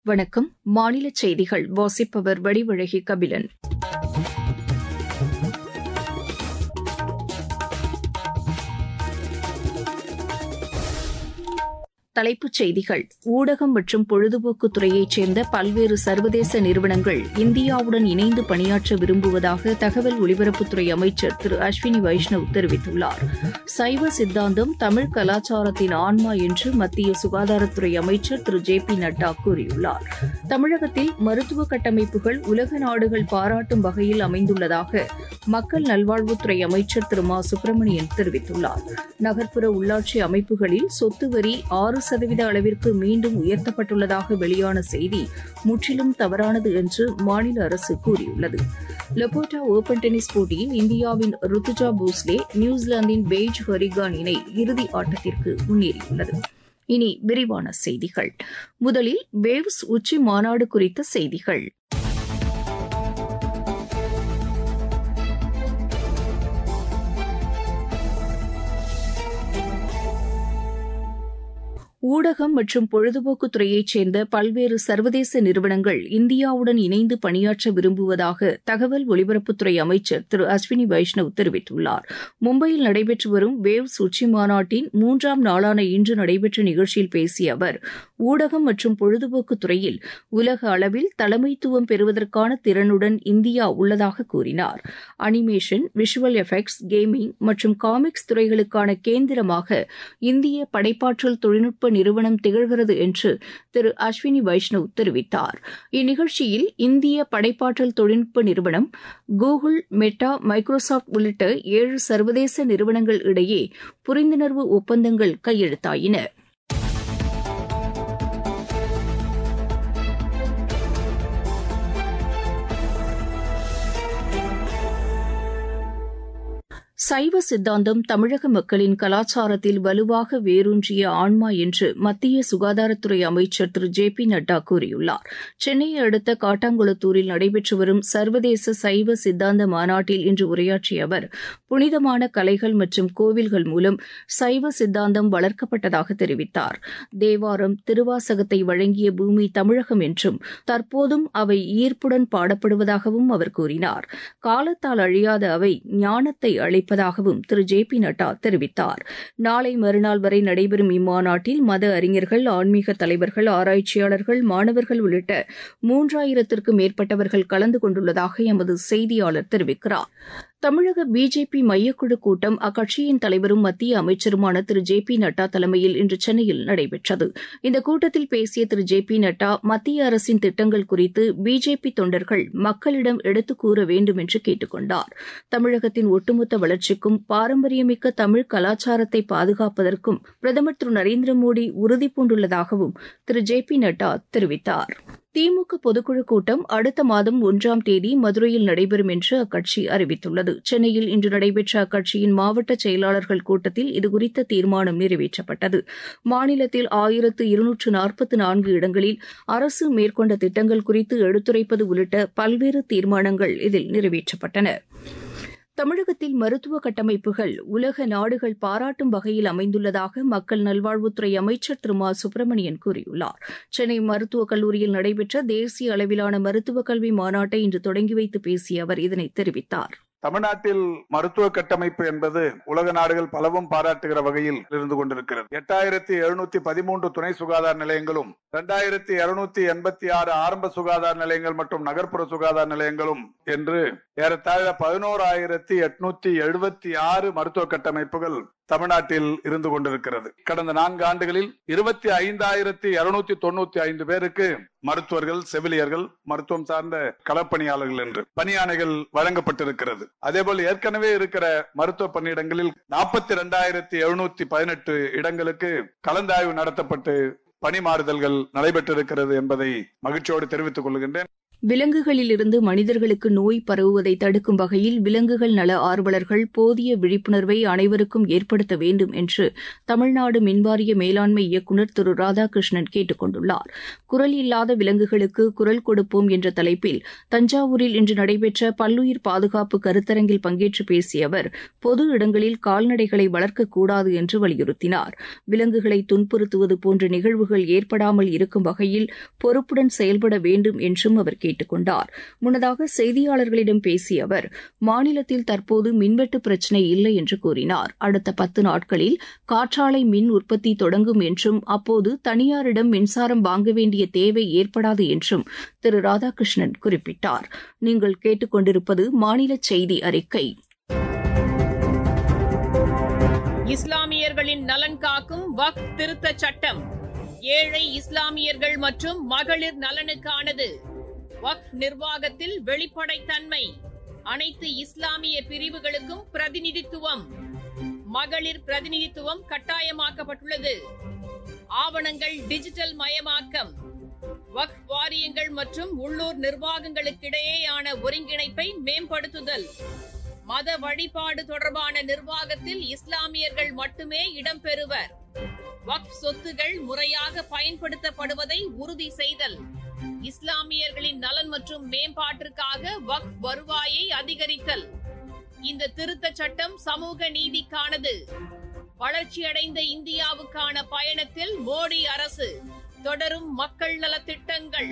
வணக்கம் மாநில செய்திகள் வாசிப்பவர் வடிவழகி கபிலன் தலைப்புச் செய்திகள் ஊடகம் மற்றும் பொழுதுபோக்கு துறையைச் சேர்ந்த பல்வேறு சர்வதேச நிறுவனங்கள் இந்தியாவுடன் இணைந்து பணியாற்ற விரும்புவதாக தகவல் ஒலிபரப்புத்துறை அமைச்சர் திரு அஸ்வினி வைஷ்ணவ் தெரிவித்துள்ளார் சைவ சித்தாந்தம் தமிழ் கலாச்சாரத்தின் ஆன்மா என்று மத்திய சுகாதாரத்துறை அமைச்சர் திரு ஜே பி நட்டா கூறியுள்ளார் தமிழகத்தில் மருத்துவ கட்டமைப்புகள் உலக நாடுகள் பாராட்டும் வகையில் அமைந்துள்ளதாக மக்கள் நல்வாழ்வுத்துறை அமைச்சர் திரு மா சுப்பிரமணியன் தெரிவித்துள்ளார் நகர்ப்புற உள்ளாட்சி அமைப்புகளில் சொத்து வரி ஆறு சதவீத அளவிற்கு மீண்டும் உயர்த்தப்பட்டுள்ளதாக வெளியான செய்தி முற்றிலும் தவறானது என்று மாநில அரசு கூறியுள்ளது லெபோட்டா ஓபன் டென்னிஸ் போட்டியில் இந்தியாவின் ருத்துஜா போஸ்லே நியூசிலாந்தின் பெய்ஜ் ஹரிகான் இணை இறுதி ஆட்டத்திற்கு முன்னேறியுள்ளது இனி விரிவான செய்திகள் முதலில் வேவ்ஸ் உச்சி மாநாடு குறித்த செய்திகள் ஊடகம் மற்றும் பொழுதுபோக்கு துறையைச் சேர்ந்த பல்வேறு சர்வதேச நிறுவனங்கள் இந்தியாவுடன் இணைந்து பணியாற்ற விரும்புவதாக தகவல் ஒலிபரப்புத்துறை அமைச்சர் திரு அஸ்வினி வைஷ்ணவ் தெரிவித்துள்ளார் மும்பையில் நடைபெற்று வரும் வேவ்ஸ் உச்சி மாநாட்டின் மூன்றாம் நாளான இன்று நடைபெற்ற நிகழ்ச்சியில் பேசிய அவர் ஊடகம் மற்றும் பொழுதுபோக்கு துறையில் உலக அளவில் தலைமைத்துவம் பெறுவதற்கான திறனுடன் இந்தியா உள்ளதாக கூறினார் அனிமேஷன் விஷுவல் எஃபெக்ட்ஸ் கேமிங் மற்றும் காமிக்ஸ் துறைகளுக்கான கேந்திரமாக இந்திய படைப்பாற்றல் தொழில்நுட்ப நிறுவனம் திகழ்கிறது என்று திரு அஸ்வினி வைஷ்ணவ் தெரிவித்தார் இந்நிகழ்ச்சியில் இந்திய படைப்பாற்றல் தொழில்நுட்ப நிறுவனம் கூகுள் மெட்டா மைக்ரோசாப்ட் உள்ளிட்ட ஏழு சர்வதேச நிறுவனங்கள் இடையே புரிந்துணர்வு ஒப்பந்தங்கள் கையெழுத்தாயின சைவ சித்தாந்தம் தமிழக மக்களின் கலாச்சாரத்தில் வலுவாக வேரூன்றிய ஆன்மா என்று மத்திய சுகாதாரத்துறை அமைச்சர் திரு ஜே பி நட்டா கூறியுள்ளார் சென்னையை அடுத்த காட்டாங்குளத்தூரில் நடைபெற்று வரும் சர்வதேச சைவ சித்தாந்த மாநாட்டில் இன்று உரையாற்றிய அவர் புனிதமான கலைகள் மற்றும் கோவில்கள் மூலம் சைவ சித்தாந்தம் வளர்க்கப்பட்டதாக தெரிவித்தார் தேவாரம் திருவாசகத்தை வழங்கிய பூமி தமிழகம் என்றும் தற்போதும் அவை ஈர்ப்புடன் பாடப்படுவதாகவும் அவர் கூறினார் காலத்தால் அழியாத அவை ஞானத்தை அளிப்ப இருப்பதாகவும் திரு ஜே பி நட்டா தெரிவித்தார் நாளை மறுநாள் வரை நடைபெறும் இம்மாநாட்டில் மத அறிஞர்கள் ஆன்மீக தலைவர்கள் ஆராய்ச்சியாளர்கள் மாணவர்கள் உள்ளிட்ட மூன்றாயிரத்திற்கும் மேற்பட்டவர்கள் கலந்து கொண்டுள்ளதாக எமது செய்தியாளர் தெரிவிக்கிறார் தமிழக பிஜேபி மையக்குழு கூட்டம் அக்கட்சியின் தலைவரும் மத்திய அமைச்சருமான திரு ஜே பி நட்டா தலைமையில் இன்று சென்னையில் நடைபெற்றது இந்த கூட்டத்தில் பேசிய திரு ஜே பி நட்டா மத்திய அரசின் திட்டங்கள் குறித்து பிஜேபி தொண்டர்கள் மக்களிடம் எடுத்துக் கூற வேண்டும் என்று கேட்டுக் கொண்டார் தமிழகத்தின் ஒட்டுமொத்த வளர்ச்சிக்கும் பாரம்பரியமிக்க தமிழ் கலாச்சாரத்தை பாதுகாப்பதற்கும் பிரதமர் திரு நரேந்திர மோடி உறுதிபூண்டுள்ளதாகவும் திரு ஜே பி நட்டா தெரிவித்தார் திமுக பொதுக்குழு கூட்டம் அடுத்த மாதம் ஒன்றாம் தேதி மதுரையில் நடைபெறும் என்று அக்கட்சி அறிவித்துள்ளது சென்னையில் இன்று நடைபெற்ற அக்கட்சியின் மாவட்ட செயலாளர்கள் கூட்டத்தில் இதுகுறித்த தீர்மானம் நிறைவேற்றப்பட்டது மாநிலத்தில் ஆயிரத்து இருநூற்று நாற்பத்து நான்கு இடங்களில் அரசு மேற்கொண்ட திட்டங்கள் குறித்து எடுத்துரைப்பது உள்ளிட்ட பல்வேறு தீர்மானங்கள் இதில் நிறைவேற்றப்பட்டன தமிழகத்தில் மருத்துவ கட்டமைப்புகள் உலக நாடுகள் பாராட்டும் வகையில் அமைந்துள்ளதாக மக்கள் நல்வாழ்வுத்துறை அமைச்சர் திரு மா சுப்பிரமணியன் கூறியுள்ளார் சென்னை மருத்துவக் கல்லூரியில் நடைபெற்ற தேசிய அளவிலான மருத்துவக் கல்வி மாநாட்டை இன்று தொடங்கி வைத்து பேசிய அவர் இதனை தெரிவித்தார் தமிழ்நாட்டில் மருத்துவ கட்டமைப்பு என்பது உலக நாடுகள் பலவும் பாராட்டுகிற வகையில் இருந்து கொண்டிருக்கிறது எட்டாயிரத்தி எழுநூத்தி பதிமூன்று துணை சுகாதார நிலையங்களும் இரண்டாயிரத்தி இருநூத்தி எண்பத்தி ஆறு ஆரம்ப சுகாதார நிலையங்கள் மற்றும் நகர்ப்புற சுகாதார நிலையங்களும் என்று ஏறத்தாழ பதினோராயிரத்தி எட்நூத்தி எழுபத்தி ஆறு மருத்துவ கட்டமைப்புகள் தமிழ்நாட்டில் இருந்து கொண்டிருக்கிறது கடந்த நான்கு ஆண்டுகளில் இருபத்தி ஐந்தாயிரத்தி இருநூத்தி தொண்ணூத்தி ஐந்து பேருக்கு மருத்துவர்கள் செவிலியர்கள் மருத்துவம் சார்ந்த களப்பணியாளர்கள் என்று பணியாணைகள் வழங்கப்பட்டிருக்கிறது அதேபோல் ஏற்கனவே இருக்கிற மருத்துவ பணியிடங்களில் நாற்பத்தி இரண்டாயிரத்தி எழுநூத்தி பதினெட்டு இடங்களுக்கு கலந்தாய்வு நடத்தப்பட்டு பணி மாறுதல்கள் நடைபெற்றிருக்கிறது என்பதை மகிழ்ச்சியோடு தெரிவித்துக் கொள்கின்றேன் விலங்குகளிலிருந்து மனிதர்களுக்கு நோய் பரவுவதை தடுக்கும் வகையில் விலங்குகள் நல ஆர்வலர்கள் போதிய விழிப்புணர்வை அனைவருக்கும் ஏற்படுத்த வேண்டும் என்று தமிழ்நாடு மின்வாரிய மேலாண்மை இயக்குநர் திரு ராதாகிருஷ்ணன் கேட்டுக் கொண்டுள்ளார் குரல் இல்லாத விலங்குகளுக்கு குரல் கொடுப்போம் என்ற தலைப்பில் தஞ்சாவூரில் இன்று நடைபெற்ற பல்லுயிர் பாதுகாப்பு கருத்தரங்கில் பங்கேற்று பேசிய அவர் பொது இடங்களில் கால்நடைகளை வளர்க்கக்கூடாது என்று வலியுறுத்தினார் விலங்குகளை துன்புறுத்துவது போன்ற நிகழ்வுகள் ஏற்படாமல் இருக்கும் வகையில் பொறுப்புடன் செயல்பட வேண்டும் என்றும் அவர் கேட்டுக் கொண்டார் முன்னதாக செய்தியாளர்களிடம் பேசிய அவர் மாநிலத்தில் தற்போது மின்வெட்டு பிரச்சினை இல்லை என்று கூறினார் அடுத்த பத்து நாட்களில் காற்றாலை மின் உற்பத்தி தொடங்கும் என்றும் அப்போது தனியாரிடம் மின்சாரம் வாங்க வேண்டிய தேவை ஏற்படாது என்றும் திரு ராதாகிருஷ்ணன் குறிப்பிட்டார் நீங்கள் கேட்டுக்கொண்டிருப்பது மாநில செய்தி அறிக்கை இஸ்லாமியர்களின் நலன் காக்கும் வக் திருத்தச் சட்டம் ஏழை இஸ்லாமியர்கள் மற்றும் மகளிர் நலனுக்கானது வக்ஃப் நிர்வாகத்தில் வெளிப்படைத்தன்மை அனைத்து இஸ்லாமிய பிரிவுகளுக்கும் பிரதிநிதித்துவம் மகளிர் பிரதிநிதித்துவம் கட்டாயமாக்கப்பட்டுள்ளது ஆவணங்கள் டிஜிட்டல் மயமாக்கம் வக்ஃப் வாரியங்கள் மற்றும் உள்ளூர் நிர்வாகங்களுக்கிடையேயான ஒருங்கிணைப்பை மேம்படுத்துதல் மத வழிபாடு தொடர்பான நிர்வாகத்தில் இஸ்லாமியர்கள் மட்டுமே இடம்பெறுவர் வக்ஃப் சொத்துகள் முறையாக பயன்படுத்தப்படுவதை உறுதி செய்தல் இஸ்லாமியர்களின் நலன் மற்றும் மேம்பாட்டிற்காக வக்ஃப் வருவாயை அதிகரித்தல் இந்த திருத்தச் சட்டம் சமூக நீதிக்கானது வளர்ச்சியடைந்த இந்தியாவுக்கான பயணத்தில் மோடி அரசு தொடரும் மக்கள் நலத்திட்டங்கள்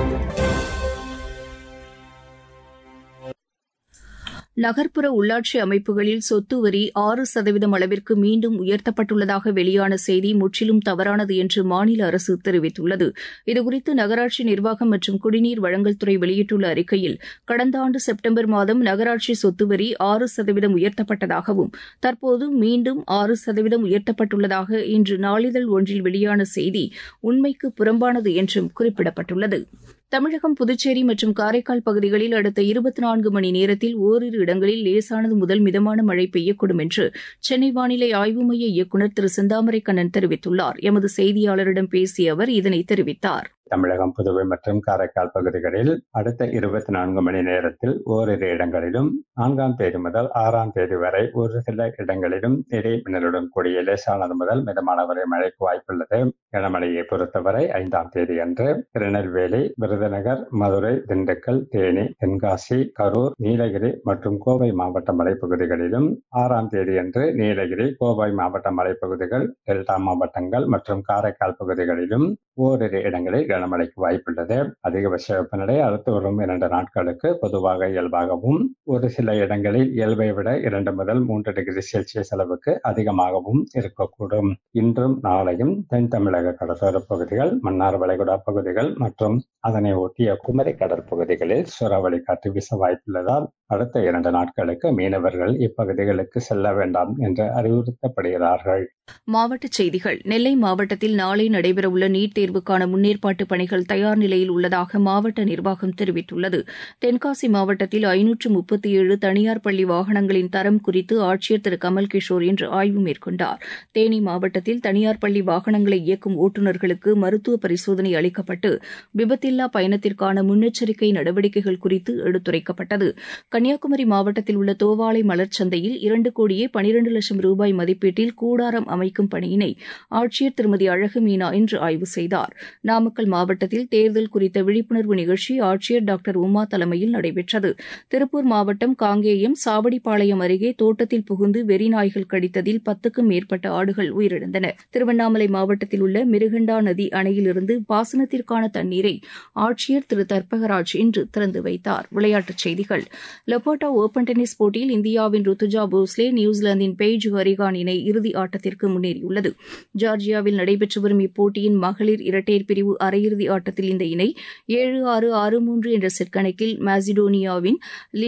நகர்ப்புற உள்ளாட்சி அமைப்புகளில் சொத்து வரி ஆறு சதவீதம் அளவிற்கு மீண்டும் உயர்த்தப்பட்டுள்ளதாக வெளியான செய்தி முற்றிலும் தவறானது என்று மாநில அரசு தெரிவித்துள்ளது இதுகுறித்து நகராட்சி நிர்வாகம் மற்றும் குடிநீர் வழங்கல் துறை வெளியிட்டுள்ள அறிக்கையில் கடந்த ஆண்டு செப்டம்பர் மாதம் நகராட்சி சொத்து வரி ஆறு சதவீதம் உயர்த்தப்பட்டதாகவும் தற்போது மீண்டும் ஆறு சதவீதம் உயர்த்தப்பட்டுள்ளதாக இன்று நாளிதழ் ஒன்றில் வெளியான செய்தி உண்மைக்கு புறம்பானது என்றும் குறிப்பிடப்பட்டுள்ளது தமிழகம் புதுச்சேரி மற்றும் காரைக்கால் பகுதிகளில் அடுத்த இருபத்தி நான்கு மணி நேரத்தில் ஓரிரு இடங்களில் லேசானது முதல் மிதமான மழை பெய்யக்கூடும் என்று சென்னை வானிலை ஆய்வு மைய இயக்குநர் திரு செந்தாமரை கண்ணன் தெரிவித்துள்ளார் எமது செய்தியாளரிடம் பேசிய அவர் இதனை தெரிவித்தார் தமிழகம் புதுவை மற்றும் காரைக்கால் பகுதிகளில் அடுத்த இருபத்தி நான்கு மணி நேரத்தில் ஓரிரு இடங்களிலும் நான்காம் தேதி முதல் ஆறாம் தேதி வரை ஒரு சில இடங்களிலும் இடி மின்னலுடன் கூடிய லேசானது முதல் மிதமான வரை மழைக்கு வாய்ப்புள்ளது கனமழையை பொறுத்தவரை ஐந்தாம் தேதி அன்று திருநெல்வேலி விருதுநகர் மதுரை திண்டுக்கல் தேனி தென்காசி கரூர் நீலகிரி மற்றும் கோவை மாவட்ட மலைப்பகுதிகளிலும் ஆறாம் தேதி அன்று நீலகிரி கோவை மாவட்ட மலைப்பகுதிகள் டெல்டா மாவட்டங்கள் மற்றும் காரைக்கால் பகுதிகளிலும் ஓரிரு இடங்களில் கனமழைக்கு வாய்ப்புள்ளது அதிகபட்ச வெப்பநிலை அடுத்து வரும் இரண்டு நாட்களுக்கு பொதுவாக இயல்பாகவும் ஒரு சில இடங்களில் இயல்பை விட இரண்டு முதல் மூன்று டிகிரி செல்சியஸ் அளவுக்கு அதிகமாகவும் இருக்கக்கூடும் இன்றும் நாளையும் தென் தமிழக கடலோர பகுதிகள் மன்னார் வளைகுடா பகுதிகள் மற்றும் அதனை ஒட்டிய குமரி கடற்பகுதிகளில் சூறாவளி காற்று வீச வாய்ப்புள்ளதால் அடுத்த இரண்டு நாட்களுக்கு மீனவர்கள் இப்பகுதிகளுக்கு செல்ல வேண்டாம் என்று அறிவுறுத்தப்படுகிறார்கள் மாவட்டச் செய்திகள் நெல்லை மாவட்டத்தில் நாளை நடைபெறவுள்ள நீட் தேர்வுக்கான முன்னேற்பாட்டு பணிகள் தயார் நிலையில் உள்ளதாக மாவட்ட நிர்வாகம் தெரிவித்துள்ளது தென்காசி மாவட்டத்தில் ஐநூற்று முப்பத்தி ஏழு தனியார் பள்ளி வாகனங்களின் தரம் குறித்து ஆட்சியர் திரு கமல் கிஷோர் இன்று ஆய்வு மேற்கொண்டார் தேனி மாவட்டத்தில் தனியார் பள்ளி வாகனங்களை இயக்கும் ஓட்டுநர்களுக்கு மருத்துவ பரிசோதனை அளிக்கப்பட்டு விபத்தில்லா பயணத்திற்கான முன்னெச்சரிக்கை நடவடிக்கைகள் குறித்து எடுத்துரைக்கப்பட்டது கன்னியாகுமரி மாவட்டத்தில் உள்ள தோவாளை மலர்ச்சந்தையில் இரண்டு கோடியே பனிரண்டு லட்சம் ரூபாய் மதிப்பீட்டில் கூடாரம் அமைக்கும் பணியினை ஆட்சியர் திருமதி அழகு மீனா இன்று ஆய்வு செய்தார் நாமக்கல் மாவட்டத்தில் தேர்தல் குறித்த விழிப்புணர்வு நிகழ்ச்சி ஆட்சியர் டாக்டர் உமா தலைமையில் நடைபெற்றது திருப்பூர் மாவட்டம் காங்கேயம் சாவடிப்பாளையம் அருகே தோட்டத்தில் புகுந்து வெறிநாய்கள் கடித்ததில் பத்துக்கும் மேற்பட்ட ஆடுகள் உயிரிழந்தன திருவண்ணாமலை மாவட்டத்தில் உள்ள மிருகண்டா நதி அணையிலிருந்து பாசனத்திற்கான தண்ணீரை ஆட்சியர் திரு தர்பகராஜ் இன்று திறந்து வைத்தார் விளையாட்டுச் செய்திகள் லெப்போட்டா ஓபன் டென்னிஸ் போட்டியில் இந்தியாவின் ருத்துஜா போஸ்லே நியூசிலாந்தின் பெய்ஜ் ஹரிகான் இணை இறுதி ஆட்டத்திற்கு முன்னேறியுள்ளது ஜார்ஜியாவில் நடைபெற்று வரும் இப்போட்டியின் மகளிர் இரட்டையர் பிரிவு அரையிறுதி ஆட்டத்தில் இந்த இணை ஏழு ஆறு ஆறு மூன்று என்ற செட் கணக்கில் மாசிடோனியாவின் லினா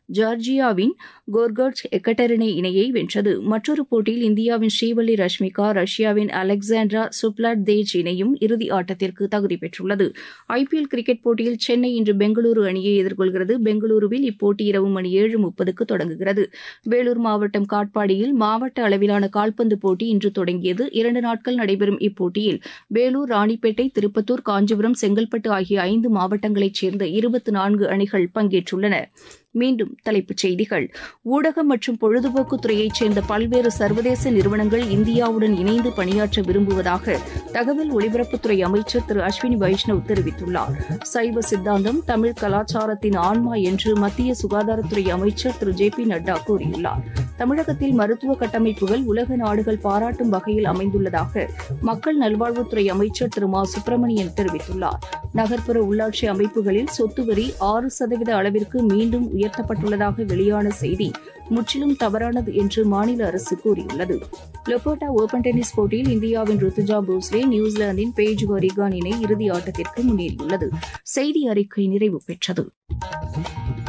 ஜார்ஜியாவின் கோர்கர்ச் எக்கட்டெரினே இணையை வென்றது மற்றொரு போட்டியில் இந்தியாவின் ஸ்ரீவல்லி ரஷ்மிகா ரஷ்யாவின் அலெக்சாண்ட்ரா சுப்லாட் தேஜ் இணையும் இறுதி ஆட்டத்திற்கு தகுதி பெற்றுள்ளது ஐபிஎல் கிரிக்கெட் போட்டியில் சென்னை இன்று பெங்களூரு அணியை எதிர்கொள்கிறது பெங்களூருவில் இப்போட்டி இரவு மணி ஏழு முப்பதுக்கு தொடங்குகிறது வேலூர் மாவட்டம் காட்பாடியில் மாவட்ட அளவிலான கால்பந்து போட்டி இன்று தொடங்கியது இரண்டு நாட்கள் நடைபெறும் இப்போட்டியில் வேலூர் ராணிப்பேட்டை திருப்பத்தூர் காஞ்சிபுரம் செங்கல்பட்டு ஆகிய ஐந்து மாவட்டங்களைச் சேர்ந்த இருபத்தி நான்கு அணிகள் பங்கேற்றுள்ளன மீண்டும் தலைப்புச் செய்திகள் ஊடகம் மற்றும் பொழுதுபோக்கு துறையைச் சேர்ந்த பல்வேறு சர்வதேச நிறுவனங்கள் இந்தியாவுடன் இணைந்து பணியாற்ற விரும்புவதாக தகவல் ஒலிபரப்புத்துறை அமைச்சர் திரு அஸ்வினி வைஷ்ணவ் தெரிவித்துள்ளார் சைவ சித்தாந்தம் தமிழ் கலாச்சாரத்தின் ஆன்மா என்று மத்திய சுகாதாரத்துறை அமைச்சர் திரு ஜே பி நட்டா கூறியுள்ளார் தமிழகத்தில் மருத்துவ கட்டமைப்புகள் உலக நாடுகள் பாராட்டும் வகையில் அமைந்துள்ளதாக மக்கள் நல்வாழ்வுத்துறை அமைச்சர் திரு மா சுப்பிரமணியன் தெரிவித்துள்ளார் நகர்ப்புற உள்ளாட்சி அமைப்புகளில் சொத்து வரி ஆறு சதவீத அளவிற்கு மீண்டும் உயர்த்தப்பட்டுள்ளதாக வெளியான செய்தி முற்றிலும் தவறானது என்று மாநில அரசு கூறியுள்ளது லொபோட்டா ஓபன் டென்னிஸ் போட்டியில் இந்தியாவின் ருத்துஜா போஸ்லே நியூசிலாந்தின் பேஜ் வரிகான் இணை இறுதி ஆட்டத்திற்கு முன்னேறியுள்ளது செய்தி அறிக்கை நிறைவு பெற்றது